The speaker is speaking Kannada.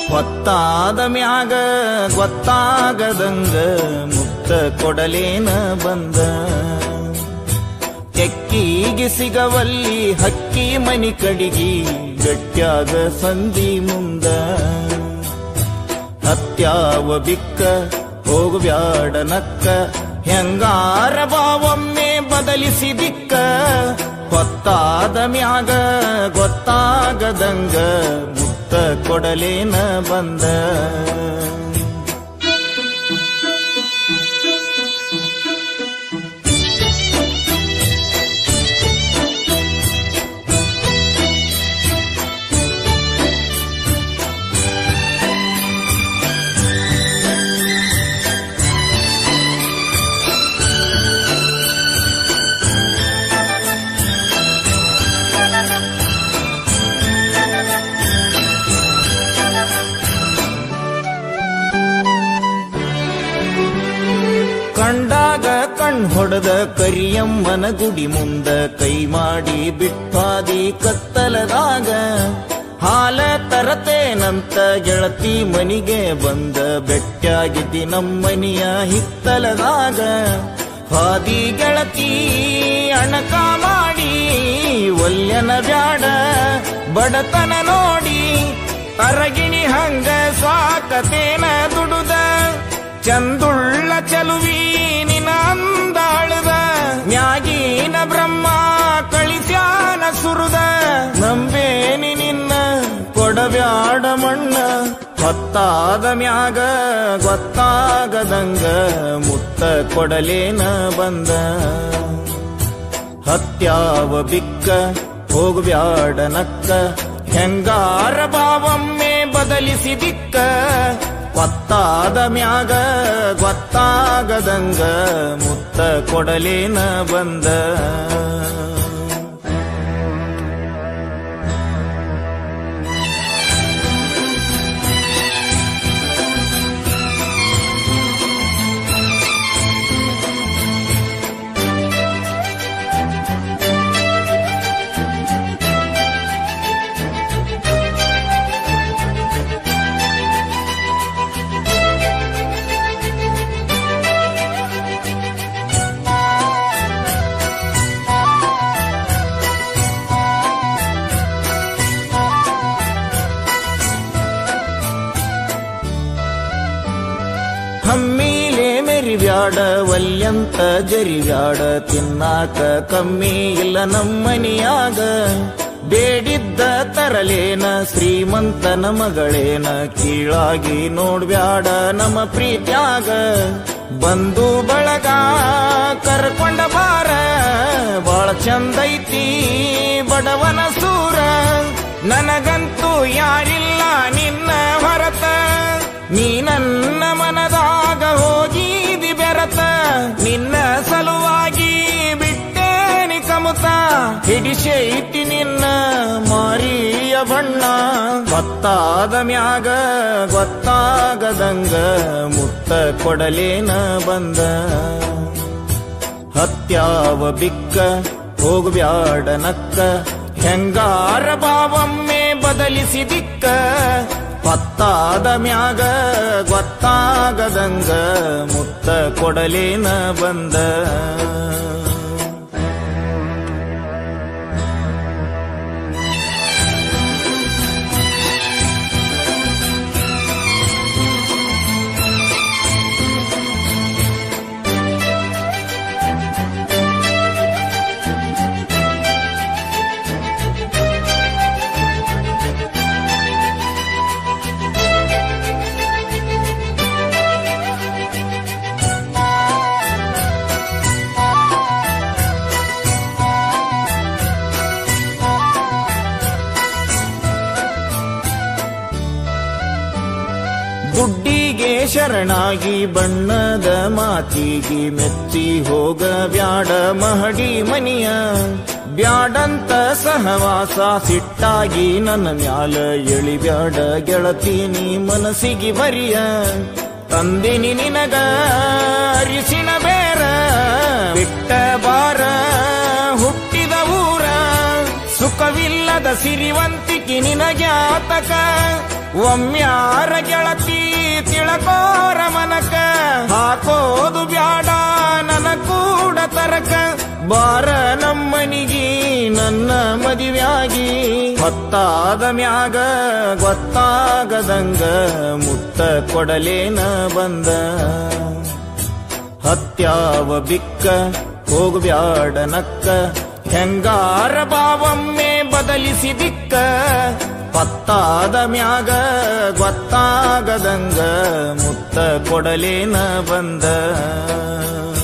ಹೊತ್ತಾದ ಮ್ಯಾಗ ಗೊತ್ತಾಗದಂಗ ಮುತ್ತ ಕೊಡಲೇನ ಬಂದ ಕೆಕ್ಕಿಗೆ ಸಿಗವಲ್ಲಿ ಹಕ್ಕಿ ಮನಿ ಕಡಿಗಿ ಗಟ್ಯಾಗ ಸಂಧಿ ಮುಂದ ಹತ್ಯಾವ ಬಿಕ್ಕ ಹೋಗ್ಬ್ಯಾಡ ನಕ್ಕ ಹೆಂಗಾರ ಬಾವೊಮ್ಮೆ ಬದಲಿಸಿ ದಿಕ್ಕ ಗೊತ್ತಾದ ಮ್ಯಾಗ ಗೊತ್ತಾಗದಂಗ ಮುತ್ತ ಕೊಡಲೇನ ಬಂದ ಕಂಡಾಗ ಕಣ್ ಹೊಡೆದ ಕರಿಯಮ್ಮನ ಗುಡಿ ಮುಂದ ಕೈ ಮಾಡಿ ಬಿಟ್ಟಾದಿ ಕತ್ತಲದಾಗ ಹಾಲ ತರತೇನಂತ ಗೆಳತಿ ಮನಿಗೆ ಬಂದ ಬೆಟ್ಟಾಗಿದ್ದಿ ನಮ್ಮನಿಯ ಹಿತ್ತಲದಾಗ ಹಾದಿ ಗೆಳತಿ ಅಣಕ ಮಾಡಿ ಒಲ್ಯನ ಬ್ಯಾಡ ಬಡತನ ನೋಡಿ ತರಗಿಣಿ ಹಂಗ ಸಾಕತೇನ ದುಡುದ ಚಂದುಳ್ಳ ಚಲುವಿ ನಿನ ಅಂದಾಳದ ಮ್ಯಾಗೀನ ಬ್ರಹ್ಮ ಕಳಿಸ್ಯಾನ ಸುರುದ ನಂಬೇನಿ ನಿನ್ನ ಕೊಡಬ್ಯಾಡ ಮಣ್ಣ ಹೊತ್ತಾದ ಮ್ಯಾಗ ಗೊತ್ತಾಗದಂಗ ಮುತ್ತ ಕೊಡಲೇನ ಬಂದ ಹತ್ಯಾವ ಬಿಕ್ಕ ಹೋಗ್ಬ್ಯಾಡ ನಕ್ಕ ಹೆಂಗಾರ ಬಾವೊಮ್ಮೆ ಬದಲಿಸಿ ದಿಕ್ಕ ಗೊತ್ತಾದ ಮ್ಯಾಗ ಗೊತ್ತಾಗದಂಗ ಮುತ್ತ ಕೊಡಲೇನ ಬಂದ ಹಮ್ಮಿಲೆ ಮೆರಿಬ್ಯಾಡ ವಲ್ಯಂತ ಜರಿಬ್ಯಾಡ ತಿನ್ನಾಕ ಕಮ್ಮಿ ಇಲ್ಲ ನಮ್ಮನಿಯಾಗ ಬೇಡಿದ್ದ ತರಲೇನ ಶ್ರೀಮಂತನ ಮಗಳೇನ ಕೀಳಾಗಿ ನೋಡ್ಬ್ಯಾಡ ನಮ್ಮ ಪ್ರೀತ್ಯಾಗ ಬಂದು ಬಳಗ ಕರ್ಕೊಂಡ ಬಾರ ಬಾಳ ಚಂದೈತಿ ಬಡವನ ಸೂರ ನನಗಂತೂ ಯಾರಿಲ್ಲ ನಿನ್ನ ಹೊರತ ನೀ ನನ್ನ ಮನದಾಗ ಹೋಗಿದಿ ಬೆರತ ನಿನ್ನ ಸಲುವಾಗಿ ಬಿಟ್ಟೇನಿ ಕಮುತ ಹಿಡಿಸೈತಿ ನಿನ್ನ ಮಾರಿಯ ಬಣ್ಣ ಗೊತ್ತಾದ ಮ್ಯಾಗ ಗೊತ್ತಾಗದಂಗ ಮುತ್ತ ಕೊಡಲೇನ ಬಂದ ಹತ್ಯಾವ ಬಿಕ್ಕ ಹೋಗ್ಬ್ಯಾಡ ನಕ್ಕ ಹೆಂಗಾರ ಬಾವೊಮ್ಮೆ ಬದಲಿಸಿ ದಿಕ್ಕ ಪತ್ತಾದ ಮ್ಯಾಗ ಗೊತ್ತಾಗದಂಗ ಮುತ್ತ ಕೊಡಲೇನ ಬಂದ ಗುಡ್ಡಿಗೆ ಶರಣಾಗಿ ಬಣ್ಣದ ಮಾತಿಗೆ ಮೆಚ್ಚಿ ಹೋಗ ಬ್ಯಾಡ ಮಹಡಿ ಮನಿಯ ಬ್ಯಾಡಂತ ಸಹವಾಸ ಸಿಟ್ಟಾಗಿ ನನ್ನ ಮ್ಯಾಲ ಎಳಿಬ್ಯಾಡ ಗೆಳತೀನಿ ಮನಸ್ಸಿಗೆ ಬರಿಯ ತಂದಿನಿ ನಿನಗ ಅರಿಸಿನ ಬೇರ ಬಿಟ್ಟ ಬಾರ ಹುಟ್ಟಿದ ಊರ ಸುಖವಿಲ್ಲದ ಸಿರಿವಂತಿಕೆ ನಿನಗ್ಯಾತಕ ಒಮ್ಮ್ಯಾರ ಗೆಳತಿ ತಿಳಕೋರ ಮನಕ ಹಾಕೋದು ಬ್ಯಾಡ ನನ ಕೂಡ ತರಕ ಬಾರ ನಮ್ಮನಿಗಿ ನನ್ನ ಮದಿವ್ಯಾಗಿ ಹೊತ್ತಾದ ಮ್ಯಾಗ ಗೊತ್ತಾಗದಂಗ ಮುತ್ತ ಕೊಡಲೇನ ಬಂದ ಹತ್ಯಾವ ಬಿಕ್ಕ ಹೋಗ್ಬ್ಯಾಡ ನಕ್ಕ ಹೆಂಗಾರ ಬಾವೊಮ್ಮೆ ಬದಲಿಸಿ ದಿಕ್ಕ ಪತ್ತಾದ ಮ್ಯಾಗ ಗೊತ್ತಾಗದಂಗ ಮುತ್ತ ಕೊಡಲೇನ ಬಂದ